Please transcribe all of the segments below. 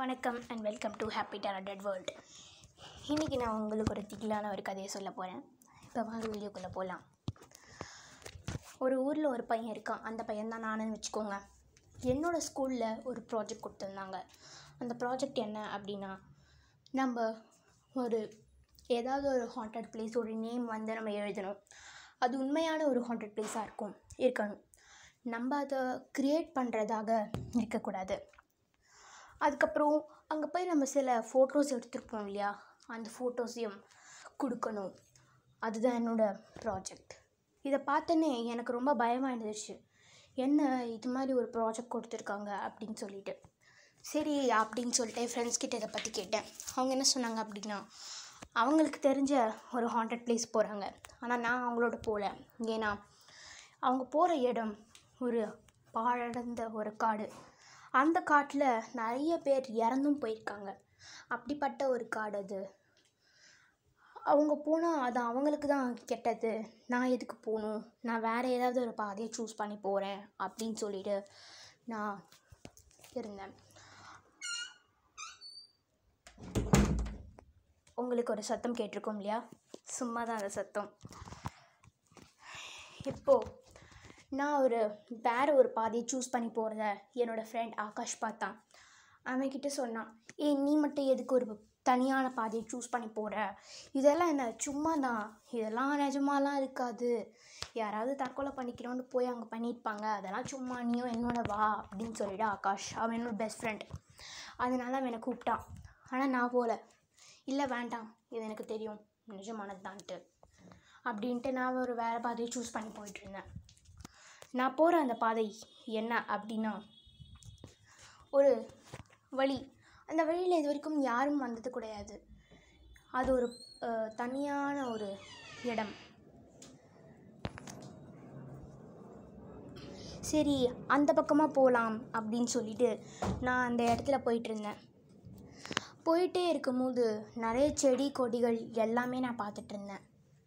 வணக்கம் and welcome to happy talented world இன்றைக்கி நான் உங்களுக்கு ஒரு திகிலான ஒரு கதையை சொல்ல போகிறேன் இப்போ வாங்க வீடியோக்குள்ளே போகலாம் ஒரு ஊரில் ஒரு பையன் இருக்கான் அந்த பையன் தான் நானுன்னு வச்சுக்கோங்க என்னோடய ஸ்கூலில் ஒரு ப்ராஜெக்ட் கொடுத்துருந்தாங்க அந்த ப்ராஜெக்ட் என்ன அப்படின்னா நம்ம ஒரு ஏதாவது ஒரு ஹாண்டட் பிளேஸ் ஒரு நேம் வந்து நம்ம எழுதணும் அது உண்மையான ஒரு ஹாண்டட் பிளேஸாக இருக்கும் இருக்கணும் நம்ம அதை க்ரியேட் பண்ணுறதாக இருக்கக்கூடாது அதுக்கப்புறம் அங்கே போய் நம்ம சில ஃபோட்டோஸ் எடுத்திருப்போம் இல்லையா அந்த ஃபோட்டோஸையும் கொடுக்கணும் அதுதான் என்னோடய ப்ராஜெக்ட் இதை பார்த்தோன்னே எனக்கு ரொம்ப பயமாக இருந்துச்சு என்ன இது மாதிரி ஒரு ப்ராஜெக்ட் கொடுத்துருக்காங்க அப்படின்னு சொல்லிட்டு சரி அப்படின்னு சொல்லிட்டு ஃப்ரெண்ட்ஸ் கிட்ட இதை பற்றி கேட்டேன் அவங்க என்ன சொன்னாங்க அப்படின்னா அவங்களுக்கு தெரிஞ்ச ஒரு ஹாண்டட் பிளேஸ் போகிறாங்க ஆனால் நான் அவங்களோட போகல ஏன்னா அவங்க போகிற இடம் ஒரு பாழடைந்த ஒரு காடு அந்த காட்டில் நிறைய பேர் இறந்தும் போயிருக்காங்க அப்படிப்பட்ட ஒரு காடு அது அவங்க போனால் அது அவங்களுக்கு தான் கெட்டது நான் எதுக்கு போகணும் நான் வேறு ஏதாவது ஒரு பாதையை சூஸ் பண்ணி போகிறேன் அப்படின்னு சொல்லிட்டு நான் இருந்தேன் உங்களுக்கு ஒரு சத்தம் கேட்டிருக்கோம் இல்லையா சும்மா தான் அந்த சத்தம் இப்போது நான் ஒரு வேறு ஒரு பாதையை சூஸ் பண்ணி போகிறத என்னோடய ஃப்ரெண்ட் ஆகாஷ் பார்த்தான் அவன்கிட்ட சொன்னான் ஏய் நீ மட்டும் எதுக்கு ஒரு தனியான பாதையை சூஸ் பண்ணி போகிற இதெல்லாம் என்ன சும்மா தான் இதெல்லாம் நிஜமாலாம் இருக்காது யாராவது தற்கொலை பண்ணிக்கிறோன்னு போய் அங்கே பண்ணியிருப்பாங்க அதெல்லாம் சும்மா நீயும் என்னோட வா அப்படின்னு சொல்லிட்டு ஆகாஷ் அவன் என்னோட பெஸ்ட் ஃப்ரெண்ட் அதனால அவன் என்னை கூப்பிட்டான் ஆனால் நான் போகல இல்லை வேண்டாம் இது எனக்கு தெரியும் நிஜமானது தான்ட்டு அப்படின்ட்டு நான் ஒரு வேறு பாதையை சூஸ் பண்ணி போயிட்டுருந்தேன் நான் போகிற அந்த பாதை என்ன அப்படின்னா ஒரு வழி அந்த வழியில் இது வரைக்கும் யாரும் வந்தது கிடையாது அது ஒரு அஹ், தனியான ஒரு இடம் சரி அந்த பக்கமாக போகலாம் அப்படின்னு சொல்லிட்டு நான் அந்த இடத்துல போயிட்டு இருந்தேன் போயிட்டே இருக்கும்போது நிறைய செடி கொடிகள் எல்லாமே நான் பார்த்துட்டு இருந்தேன்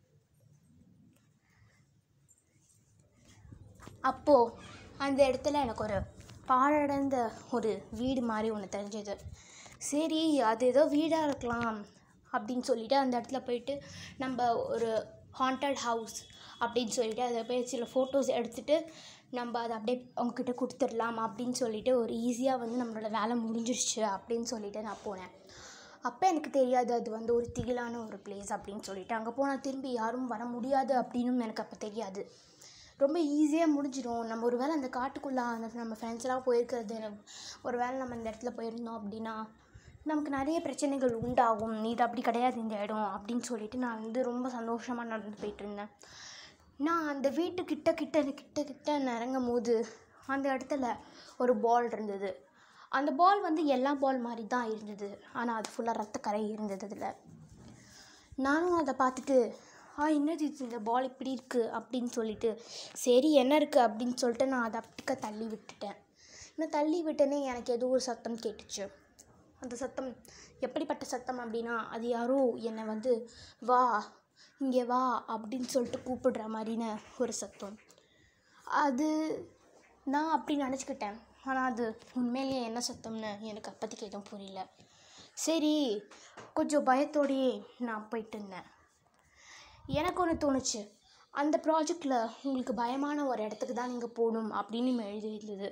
அப்போது அந்த இடத்துல எனக்கு ஒரு பாழடைந்த ஒரு வீடு மாதிரி ஒன்று தெரிஞ்சது சரி அது ஏதோ வீடாக இருக்கலாம் அப்படின்னு சொல்லிட்டு அந்த இடத்துல போயிட்டு நம்ம ஒரு ஹாண்டட் ஹவுஸ் அப்படின்னு சொல்லிட்டு அதை போய் சில ஃபோட்டோஸ் எடுத்துகிட்டு நம்ம அதை அப்படியே அவங்கக்கிட்ட கொடுத்துடலாம் அப்படின்னு சொல்லிட்டு ஒரு ஈஸியாக வந்து நம்மளோட வேலை முடிஞ்சிருச்சு அப்படின்னு சொல்லிட்டு நான் போனேன் அப்போ எனக்கு தெரியாது அது வந்து ஒரு திகிலான ஒரு பிளேஸ் அப்படின்னு சொல்லிட்டு அங்கே போனால் திரும்பி யாரும் வர முடியாது அப்படின்னும் எனக்கு அப்போ தெரியாது ரொம்ப ஈஸியாக முடிஞ்சிடும் நம்ம ஒரு வேளை அந்த காட்டுக்குள்ளே அந்த நம்ம ஃப்ரெண்ட்ஸ்லாம் போயிருக்கிறது ஒரு வேளை நம்ம இந்த இடத்துல போயிருந்தோம் அப்படின்னா நமக்கு நிறைய பிரச்சனைகள் உண்டாகும் இது அப்படி கிடையாது இந்த இடம் அப்படின்னு சொல்லிட்டு நான் வந்து ரொம்ப சந்தோஷமாக நடந்து போயிட்டு இருந்தேன் நான் அந்த வீட்டு கிட்ட கிட்ட கிட்ட கிட்ட நெருங்கும் போது அந்த இடத்துல ஒரு பால் இருந்தது அந்த பால் வந்து எல்லா பால் மாதிரி தான் இருந்தது ஆனால் அது ஃபுல்லாக ரத்தக்கரை இருந்தது அதில் நானும் அதை பார்த்துட்டு ஆ என்னது இது இந்த பால் இப்படி இருக்குது அப்படின்னு சொல்லிட்டு சரி என்ன இருக்குது அப்படின்னு சொல்லிட்டு நான் அதை அப்படிக்க தள்ளி விட்டுட்டேன் நான் தள்ளி விட்டேனே எனக்கு ஏதோ ஒரு சத்தம் கேட்டுச்சு அந்த சத்தம் எப்படிப்பட்ட சத்தம் அப்படின்னா அது யாரோ என்னை வந்து வா இங்கே வா அப்படின்னு சொல்லிட்டு கூப்பிடுற மாதிரின ஒரு சத்தம் அது நான் அப்படி நினச்சிக்கிட்டேன் ஆனால் அது உண்மையிலேயே என்ன சத்தம்னு எனக்கு அப்போதைக்கு எதுவும் புரியல சரி கொஞ்சம் பயத்தோடையே நான் போயிட்டு இருந்தேன் எனக்கு ஒன்று தோணுச்சு அந்த ப்ராஜெக்டில் உங்களுக்கு பயமான ஒரு இடத்துக்கு தான் நீங்கள் போகணும் அப்படின்னு எழுதியிருந்தது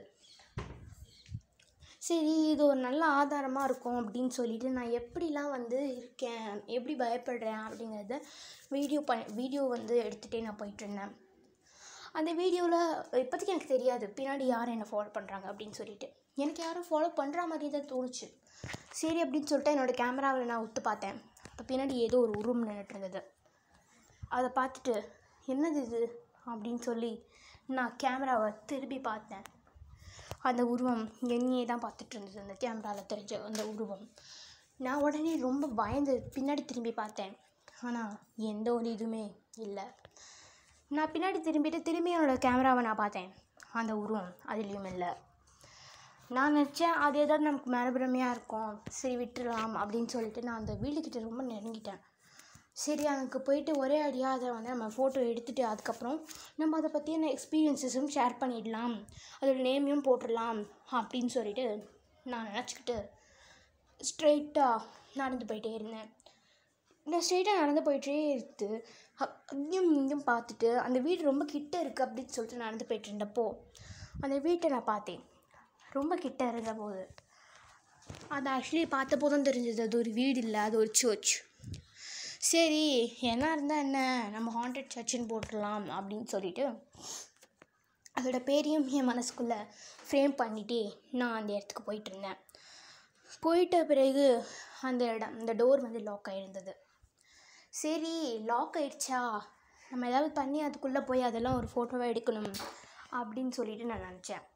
சரி இது ஒரு நல்ல ஆதாரமாக இருக்கும் அப்படின்னு சொல்லிட்டு நான் எப்படிலாம் வந்து இருக்கேன் எப்படி பயப்படுறேன் அப்படிங்கிறத வீடியோ ப வீடியோ வந்து எடுத்துகிட்டே நான் போயிட்டுருந்தேன் அந்த வீடியோவில் இப்போதைக்கு எனக்கு தெரியாது பின்னாடி யார் என்னை ஃபாலோ பண்ணுறாங்க அப்படின்னு சொல்லிட்டு எனக்கு யாரும் ஃபாலோ பண்ணுற மாதிரி தான் தோணுச்சு சரி அப்படின்னு சொல்லிட்டு என்னோடய கேமராவில் நான் உத்து பார்த்தேன் அப்போ பின்னாடி ஏதோ ஒரு உருவம் நின்றுட்டு இருந்தது அதை பார்த்துட்டு என்னது இது அப்படின்னு சொல்லி நான் கேமராவை திருப்பி பார்த்தேன் அந்த உருவம் என்னையே தான் பார்த்துட்டு இருந்தது அந்த கேமராவில் தெரிஞ்ச அந்த உருவம் நான் உடனே ரொம்ப பயந்து பின்னாடி திரும்பி பார்த்தேன் ஆனால் எந்த ஒரு இதுவுமே இல்லை நான் பின்னாடி திரும்பிட்டு திரும்பி என்னோடய கேமராவை நான் பார்த்தேன் அந்த உருவம் அதுலேயும் இல்லை நான் நினச்சேன் அது ஏதாவது நமக்கு மனப்பிரமையாக இருக்கும் சரி விட்டுடலாம் அப்படின்னு சொல்லிட்டு நான் அந்த வீடுக்கிட்ட ரொம்ப நெருங்கிட்டேன் சரி அங்கே போயிட்டு ஒரே அடியாக அதை வந்து நம்ம ஃபோட்டோ எடுத்துகிட்டு அதுக்கப்புறம் நம்ம அதை பற்றியான எக்ஸ்பீரியன்ஸஸும் ஷேர் பண்ணிடலாம் அதோட நேமையும் போட்டுடலாம் அப்படின்னு சொல்லிட்டு நான் நினச்சிக்கிட்டு ஸ்ட்ரெயிட்டாக நடந்து போயிட்டே இருந்தேன் நான் ஸ்ட்ரெயிட்டாக நடந்து போயிட்டே இருந்து அ- அங்கேயும் இங்கேயும் பார்த்துட்டு அந்த வீடு ரொம்ப கிட்ட இருக்குது அப்படின்னு சொல்லிட்டு நடந்து போயிட்டு இருந்தப்போ அந்த வீட்டை நான் பார்த்தேன் ரொம்ப கிட்ட இருந்த போது அது ஆக்சுவலி பார்த்தப்போ தான் தெரிஞ்சது அது ஒரு வீடு இல்லை அது ஒரு சர்ச் சரி என்ன இருந்தால் என்ன நம்ம ஹாண்டட் சர்ச்சுன்னு போட்டுடலாம் அப்படின்னு சொல்லிட்டு அதோட பேரையும் என் மனசுக்குள்ளே ஃப்ரேம் பண்ணிட்டு நான் அந்த இடத்துக்கு போயிட்டு இருந்தேன் போயிட்ட பிறகு அந்த இடம் அந்த டோர் வந்து லாக் ஆகிருந்தது சரி லாக் ஆயிடுச்சா நம்ம ஏதாவது பண்ணி அதுக்குள்ளே போய் அதெல்லாம் ஒரு ஃபோட்டோவாக எடுக்கணும் அப்படின்னு சொல்லிட்டு நான் நினச்சேன்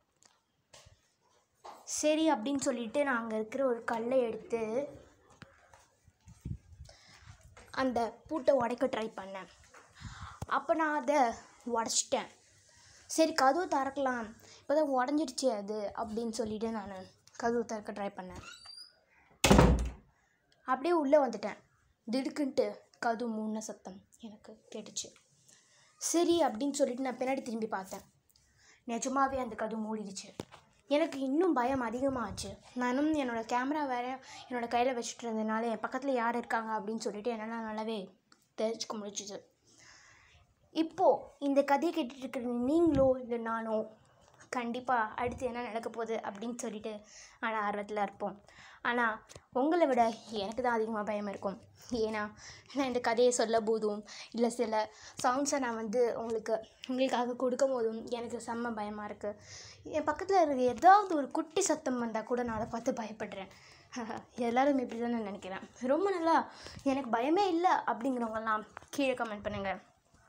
சரி அப்படின்னு சொல்லிட்டு நான் அங்கே இருக்கிற ஒரு கல்லை எடுத்து அந்த பூட்டை உடைக்க ட்ரை பண்ணேன் அப்போ நான் அதை உடச்சிட்டேன் சரி கதவு திறக்கலாம் இப்போ தான் உடஞ்சிடுச்சு அது அப்படின்னு சொல்லிட்டு நான் கதவு திறக்க ட்ரை பண்ணேன் அப்படியே உள்ளே வந்துட்டேன் திடுக்குன்ட்டு கதவு மூணு சத்தம் எனக்கு கேட்டுச்சு சரி அப்படின்னு சொல்லிட்டு நான் பின்னாடி திரும்பி பார்த்தேன் நிஜமாவே அந்த கதவு மூடிடுச்சு எனக்கு இன்னும் பயம் அதிகமாச்சு நானும் என்னோடய கேமரா வேறு என்னோடய கையில் வச்சுட்டு இருந்ததுனால என் பக்கத்தில் யார் இருக்காங்க அப்படின்னு சொல்லிட்டு என்னால் நல்லாவே தெரிஞ்சுக்க முடிஞ்சுது இப்போது இந்த கதையை கேட்டுட்டு இருக்கிற நீங்களோ இல்லை நானோ கண்டிப்பாக அடுத்து என்ன நடக்க போகுது அப்படின்னு சொல்லிட்டு ஆனால் ஆர்வத்தில் இருப்போம் ஆனால் உங்களை விட எனக்கு தான் அதிகமாக பயம் இருக்கும் ஏன்னா நான் இந்த கதையை சொல்ல போதும் இல்லை சில சவுண்ட்ஸை நான் வந்து உங்களுக்கு உங்களுக்காக கொடுக்கும் போதும் எனக்கு செம்ம பயமாக இருக்குது என் பக்கத்தில் இருக்கிற ஏதாவது ஒரு குட்டி சத்தம் வந்தால் கூட நான் அதை பார்த்து பயப்படுறேன் எல்லாரும் இப்படி தான் நான் நினைக்கிறேன் ரொம்ப நல்லா எனக்கு பயமே இல்லை அப்படிங்கிறவங்கலாம் கீழே கமெண்ட் பண்ணுங்கள்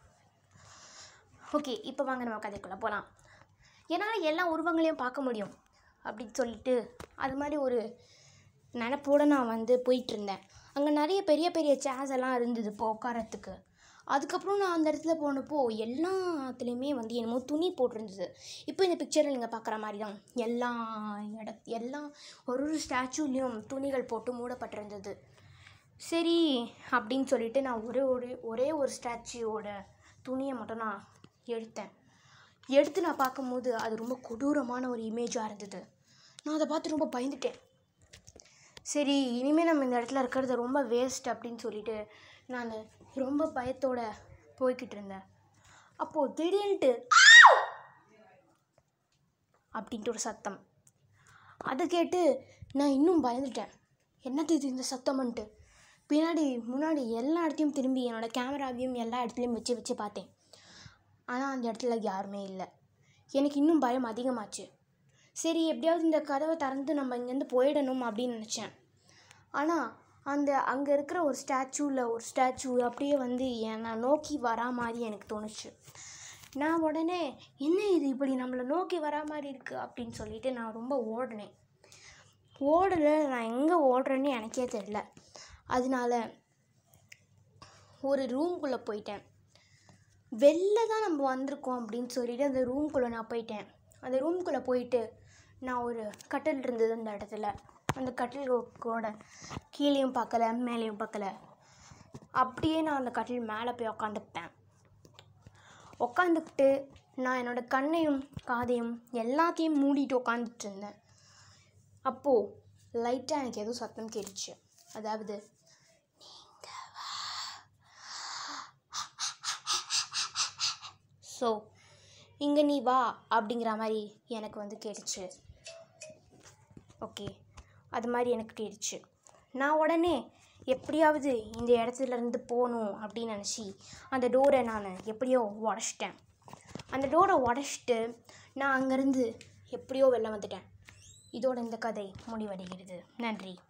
ஓகே இப்போ வாங்க நம்ம கதைக்குள்ளே போகலாம் என்னால் எல்லா உருவங்களையும் பார்க்க முடியும் அப்படின்னு சொல்லிட்டு அது மாதிரி ஒரு நினப்போடு நான் வந்து போயிட்டு இருந்தேன் அங்கே நிறைய பெரிய பெரிய சேர்ஸ் எல்லாம் இருந்தது இப்போ உட்காரத்துக்கு அதுக்கப்புறம் நான் அந்த இடத்துல போனப்போ எல்லாத்துலேயுமே வந்து என்னமோ துணி போட்டிருந்தது இப்போ இந்த பிக்சரில் நீங்கள் பார்க்குற மாதிரி தான் எல்லா இட எல்லா ஒரு ஒரு ஸ்டாச்சுலேயும் துணிகள் போட்டு மூடப்பட்டிருந்தது சரி அப்படின்னு சொல்லிட்டு நான் ஒரே ஒரு ஒரே ஒரு ஸ்டாச்சுவோட துணியை மட்டும் நான் எடுத்தேன் எடுத்து நான் பார்க்கும்போது அது ரொம்ப கொடூரமான ஒரு இமேஜாக இருந்தது நான் அதை பார்த்து ரொம்ப பயந்துட்டேன் சரி இனிமேல் நம்ம இந்த இடத்துல இருக்கிறது ரொம்ப வேஸ்ட் அப்படின்னு சொல்லிட்டு நான் ரொம்ப பயத்தோட போய்கிட்டு இருந்தேன் அப்போது திடீர்னுட்டு அப்படின்ட்டு ஒரு சத்தம் அதை கேட்டு நான் இன்னும் பயந்துட்டேன் என்னது இது இந்த சத்தம்ன்ட்டு பின்னாடி முன்னாடி எல்லா இடத்தையும் திரும்பி என்னோடய கேமராவையும் எல்லா இடத்துலையும் வச்சு வச்சு பார்த்தேன் ஆனால் அந்த இடத்துல யாருமே இல்லை எனக்கு இன்னும் பயம் அதிகமாச்சு சரி எப்படியாவது இந்த கதவை திறந்து நம்ம இங்கேருந்து போயிடணும் அப்படின்னு நினச்சேன் ஆனால் அந்த அங்கே இருக்கிற ஒரு ஸ்டாச்சுவில் ஒரு ஸ்டாச்சு அப்படியே வந்து என்னை நோக்கி வரா மாதிரி எனக்கு தோணுச்சு நான் உடனே என்ன இது இப்படி நம்மளை நோக்கி வரா மாதிரி இருக்குது அப்படின்னு சொல்லிட்டு நான் ரொம்ப ஓடினேன் ஓடலை நான் எங்கே ஓடுறேன்னு எனக்கே தெரில அதனால ஒரு ரூம்குள்ளே போயிட்டேன் வெளில தான் நம்ம வந்திருக்கோம் அப்படின்னு சொல்லிட்டு அந்த ரூம்குள்ளே நான் போயிட்டேன் அந்த ரூம்குள்ளே போயிட்டு நான் ஒரு கட்டில் இருந்தது அந்த இடத்துல அந்த கட்டிலோட கீழேயும் பார்க்கல மேலேயும் பார்க்கல அப்படியே நான் அந்த கட்டில் மேலே போய் உக்காந்துக்கிட்டேன் உக்காந்துக்கிட்டு நான் என்னோடய கண்ணையும் காதையும் எல்லாத்தையும் மூடிட்டு உட்காந்துட்டு இருந்தேன் அப்போது லைட்டாக எனக்கு ஏதோ சத்தம் கேட்டுச்சு அதாவது ஸோ இங்கே நீ வா அப்படிங்கிற மாதிரி எனக்கு வந்து கேட்டுச்சு ஓகே அது மாதிரி எனக்கு கேட்டுச்சு நான் உடனே எப்படியாவது இந்த இடத்துல இருந்து போகணும் அப்படின்னு நினச்சி அந்த டோரை நான் எப்படியோ உடச்சிட்டேன் அந்த டோரை உடச்சிட்டு நான் அங்கேருந்து எப்படியோ வெளில வந்துட்டேன் இதோட இந்த கதை முடிவடைகிறது நன்றி